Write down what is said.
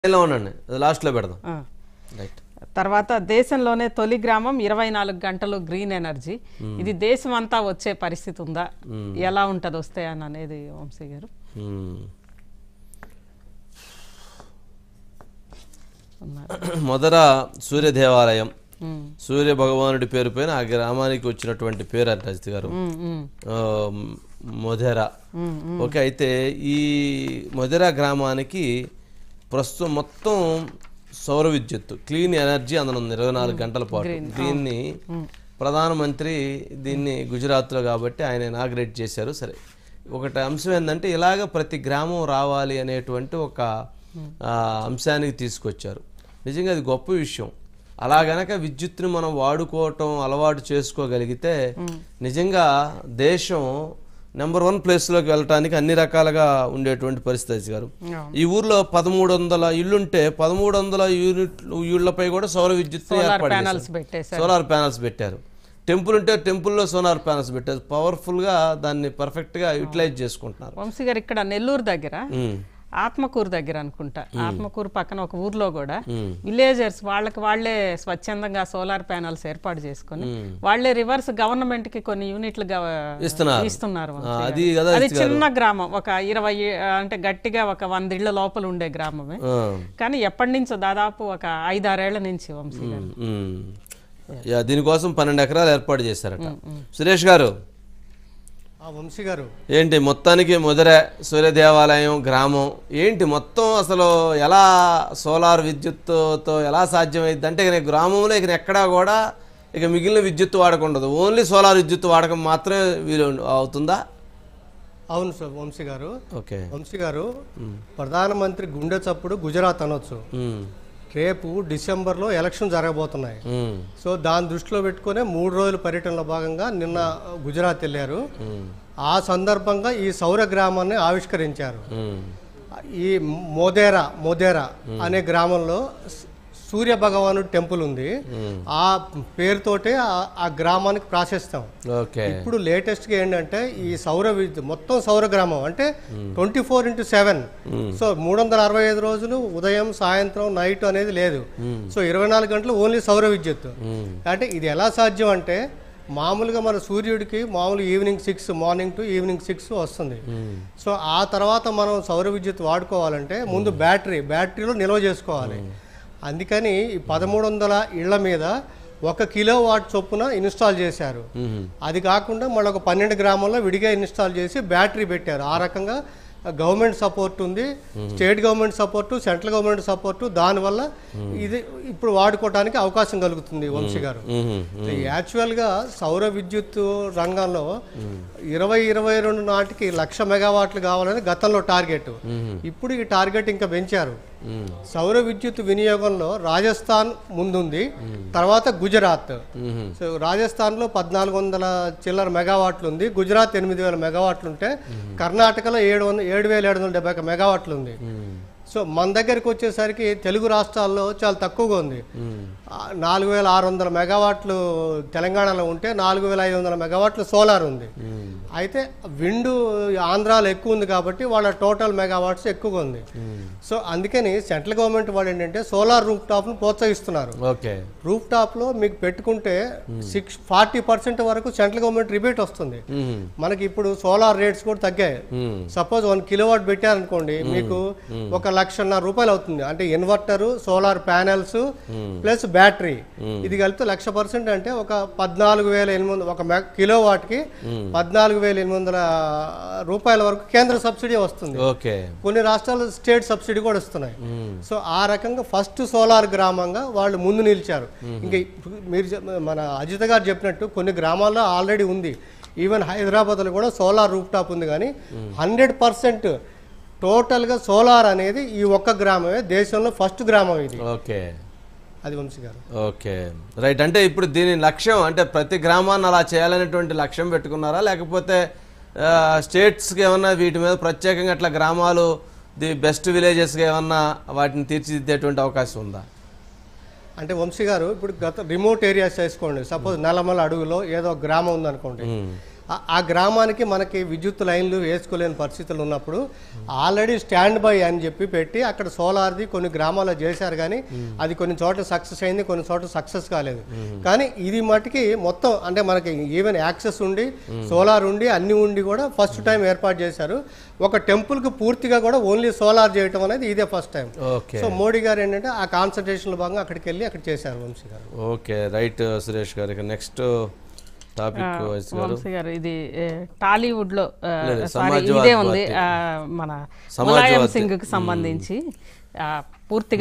లైన్లో ఉండండి అది లాస్ట్లో పెడదాం ఆ. రైట్ తర్వాత దేశంలోనే తొలి గ్రామం ఇరవై నాలుగు గంటలు గ్రీన్ ఎనర్జీ ఇది దేశం అంతా వచ్చే పరిస్థితి ఉందా ఎలా ఉంటది వస్తే అని అనేది వంశీ గారు మ్మ్. ఉన్నారు మొదట సూర్య దేవాలయం ఉమ్, సూర్య భగవానుడి పేరు పైన ఆ గ్రామానికి వచ్చినటువంటి పేరు అంట రజిత్ గారు ఉమ్, ఉమ్, ఆ, మొధేరా ఉమ్, ఓకే అయితే ఈ మొదెరా గ్రామానికి ప్రస్తుతం మొత్తం సౌర విద్యుత్తు క్లీన్ ఎనర్జీ అందనుంది ఇరవై నాలుగు గంటల పాటు దీన్ని ప్రధానమంత్రి దీన్ని గుజరాత్లో కాబట్టి ఆయన ఇనాగ్రేట్ చేశారు సరే ఒకటి అంశం ఏంటంటే ఇలాగ ప్రతి గ్రామం రావాలి అనేటువంటి ఒక ఆ, అంశానికి తీసుకొచ్చారు నిజంగా అది గొప్ప విషయం అలా గనక విద్యుత్తుని మనం వాడుకోవటం అలవాటు చేసుకోగలిగితే నిజంగా దేశం నెంబర్ వన్ ప్లేస్లోకి వెళ్ళటానికి అన్ని రకాలుగా ఉండేటువంటి పరిస్థితి గారు అవును. ఈ ఊర్లో పదమూడు వందల ఇళ్ళుంటే పదమూడు వందల యూనిట్లు ఇళ్లపై కూడా సౌర విద్యుత్ సోలార్ ప్యానల్స్ పెట్టేశారు సోలార్ ప్యానల్స్ పెట్టారు టెంపుల్ ఉంటే టెంపుల్లో సోలార్ ప్యానల్స్ పెట్టారు పవర్ఫుల్గా దాన్ని పర్ఫెక్ట్గా యూటిలైజ్ చేసుకుంటున్నారు వంశీ గారు ఇక్కడ నెల్లూరు దగ్గర ఉమ్, ఆత్మకూరు దగ్గర అనుకుంటా ఆత్మకూరు పక్కన ఒక ఊర్లో కూడా ఉమ్, విలేజర్స్ వాళ్ళకి వాళ్ళే స్వచ్ఛందంగా సోలార్ ప్యానల్స్ ఏర్పాటు చేసుకొని వాళ్ళే రివర్స్ గవర్నమెంట్ కి కొన్ని యూనిట్లు గవ- ఇస్తున్నారు. ఇస్తున్నారు ఆ, వంశీ అది గారు. కదా అది చిన్న గ్రామం ఒక ఇరవై అంటే గట్టిగా ఒక వంద ఇళ్ల లోపల ఉండే గ్రామమే ఆ, కానీ ఎప్పటి నుంచో దాదాపు ఒక ఐదారేళ్ల నుంచి వంశీ గారు ఉమ్. యా, దీనికోసం పన్నెండు ఎకరాలు ఏర్పాటు చేశారట సురేష్ గారు ఆ వంశీ గారు ఏంటి మొత్తానికి మొదట సూర్య దేవాలయం గ్రామం ఏంటి మొత్తం అసలు ఎలా సోలార్ విద్యుత్తుతో ఎలా సాధ్యమైంది అంటే ఇక గ్రామంలో ఇక ఎక్కడా కూడా ఇక మిగిలిన విద్యుత్ వాడకుండదు ఓన్లీ సోలార్ విద్యుత్ వాడకం మాత్రమే వీలు అవుతుందా అవును సార్ వంశీ గారు ఓకే వంశీ గారు ప్రధానమంత్రి గుండె చప్పుడు గుజరాత్ అనొచ్చు ఉమ్, రేపు డిసెంబర్లో ఎలక్షన్ జరగబోతున్నాయి ఉమ్, సో దాన్ని దృష్టిలో పెట్టుకునే మూడు రోజుల పర్యటనలో భాగంగా నిన్న గుజరాత్ వెళ్ళారు ఉమ్, ఆ సందర్భంగా ఈ సౌర గ్రామాన్ని ఆవిష్కరించారు ఉమ్, ఈ మోదేరా మోదేరా అనే గ్రామంలో స- సూర్య భగవానుడు టెంపుల్ ఉంది ఆ పేరుతోటే ఆ- ఆ గ్రామానికి ప్రాశస్త్యం ఓకే ఇప్పుడు లేటెస్ట్గా ఏంటంటే ఈ సౌర విద్యుత్ మొత్తం సౌర గ్రామం అంటే twenty four into seven so మూడు వందల అరవై ఐదు రోజులు ఉదయం సాయంత్రం నైట్ అనేది లేదు సో ఇరవై నాలుగు గంటలు ఓన్లీ సౌర విద్యుత్ ఉమ్, అంటే ఇది ఎలా సాధ్యం అంటే మామూలుగా మన సూర్యుడికి మామూలు evening six morning to evening six వస్తుంది సో ఆ తర్వాత మనం సౌర విద్యుత్ వాడుకోవాలంటే ముందు బ్యాటరీ బ్యాటరీలో నిల్వ చేసుకోవాలి అందుకని ఈ పదమూడు వందల ఇళ్ల మీద ఒక కిలో వాట్ చొప్పున ఇన్స్టాల్ చేశారు ఉమ్, అది కాకుండా మళ్ళీ ఒక పన్నెండు గ్రామాల్లో విడిగా ఇన్స్టాల్ చేసి బ్యాటరీ పెట్టారు ఆ రకంగా గవర్నమెంట్ సపోర్ట్ ఉంది state government support central government support దానివల్ల ఇది ఇప్పుడు వాడుకోవడానికి అవకాశం కలుగుతుంది వంశీ గారు ఉమ్, యాక్చువల్గా సౌర విద్యుత్ రంగంలో ఇరవై ఇరవై రెండు నాటికి లక్ష మెగావాట్లు కావాలని గతంలో టార్గెట్ ఇప్పుడు ఈ టార్గెట్ ఇంకా పెంచారు ఉమ్, సౌర విద్యుత్ వినియోగంలో రాజస్థాన్ ముందుంది తర్వాత గుజరాత్ ఉమ్, సో రాజస్థాన్లో పద్నాలుగు వందల చిల్లర మెగావాట్లు ఉంది గుజరాత్ ఎనిమిది వేల మెగావాట్లు ఉంటే కర్ణాటకలో ఏడు వందల ఏడు వేల ఏడు వందల డెబ్బై ఒక మెగావాట్లు ఉంది ఉమ్, సో మన దగ్గరికి వచ్చేసరికి తెలుగు రాష్ట్రాల్లో చాలా తక్కువగా ఉంది ఉమ్, ఆ, నాలుగు వేల ఆరు వందల మెగావాట్లు తెలంగాణలో ఉంటే నాలుగు వేల ఐదు వందల మెగావాట్లు సోలార్ ఉంది ఉమ్, అయితే విండ్ ఆంధ్రాలో ఎక్కువ ఉంది కాబట్టి వాళ్ళ టోటల్ మెగావాట్స్ ఎక్కువగా ఉంది సో అందుకని సెంట్రల్ గవర్నమెంట్ వాళ్ళు ఏంటంటే సోలార్ రూఫ్ టాప్ను ప్రోత్సహిస్తున్నారు ఓకే రూఫ్ టాప్లో మీకు పెట్టుకుంటే సిక్స్ ఫార్టీ పర్సెంట్ వరకు సెంట్రల్ గవర్నమెంట్ రిబేట్ వస్తుంది ఉమ్, మనకి ఇప్పుడు సోలార్ రేట్స్ కూడా తగ్గాయి ఉమ్, సపోజ్ వన్ కిలోవాట్ పెట్టారనుకోండి మీకు ఒక లక్షన్నర రూపాయలు అవుతుంది అంటే inverter solar panels plus battery ఇది కలిపితే లక్ష పర్సెంట్ అంటే ఒక పద్నాలుగు వేల ఎనిమిది వందల ఒక మె- కిలోవాట్కి పద్నాలుగు వేల ఎనిమిది వందల రూపాయల వరకు కేంద్ర సబ్సిడీ వస్తుంది ఓకే కొన్ని రాష్ట్రాలు స్టేట్ సబ్సిడీ కూడా ఇస్తున్నాయి ఉమ్, సో ఆ రకంగా ఫస్ట్ సోలార్ గ్రామంగా వాళ్ళు ముందు నిలిచారు ఇంకా ఇప్పుడు మీరు చెప్- మన అజిత గారు చెప్పినట్టు కొన్ని గ్రామాల్లో ఆల్రెడీ ఉంది ఈవెన్ హైదరాబాద్లో కూడా సోలార్ రూఫ్ టాప్ ఉంది కానీ హండ్రెడ్ పర్సెంట్ టోటల్గా సోలార్ అనేది ఈ ఒక్క గ్రామమే దేశంలో ఫస్ట్ గ్రామం ఇది ఓకే అది వంశీ గారు ఓకే రైట్ అంటే ఇప్పుడు దీని లక్ష్యం అంటే ప్రతి గ్రామాన్ని అలా చేయాలనేటువంటి లక్ష్యం పెట్టుకున్నారా లేకపోతే ఆ, స్టేట్స్కి ఏమన్నా వీటి మీద ప్రత్యేకంగా అట్లా గ్రామాలు ది బెస్ట్ విలేజెస్గా ఏమన్నా వాటిని తీర్చిదిద్దేటువంటి అవకాశం ఉందా అంటే వంశీ గారు ఇప్పుడు గత రిమోట్ ఏరియాస్ చేసుకోండి సపోజ్ నల్లమల అడవిలో ఏదో ఒక గ్రామం ఉందనుకోండి ఆ- ఆ గ్రామానికి మనకి విద్యుత్ లైన్లు వేసుకోలేని పరిస్థితులు ఉన్నప్పుడు ఆల్రెడీ స్టాండ్ బై అని చెప్పి పెట్టి అక్కడ సోలార్ది కొన్ని గ్రామాల్లో చేశారు కానీ అది కొన్ని చోట్ల సక్సెస్ అయింది కొన్ని చోట్ల సక్సెస్ కాలేదు కానీ ఇది మటుకి మొత్తం అంటే మనకి ఈవెన్ యాక్సెస్ ఉండి సోలార్ ఉండి అన్ని ఉండి కూడా ఫస్ట్ టైం ఏర్పాటు చేశారు ఒక టెంపుల్కి పూర్తిగా కూడా ఓన్లీ సోలార్ చేయటం అనేది ఇదే first time okay so Modi గారు ఏంటంటే ఆ కాన్సన్ట్రేషన్లో భాగంగా అక్కడికి వెళ్ళి అక్కడ చేశారు వంశీ గారు ఓకే రైట్ సురేష్ గారు ఇక నెక్స్ట్ టాపిక్ వైస్ గారు వంశీ గారు ఇది ఏ, టాలీవుడ్ లో ఆ, లేదు, సారీ సమాజ్వాదీ ఇదే ఉంది ఆ, మన సమాజ్వాదీ. ములాయం సింగ్ కి సంబంధించి ఆ, పూర్తిగా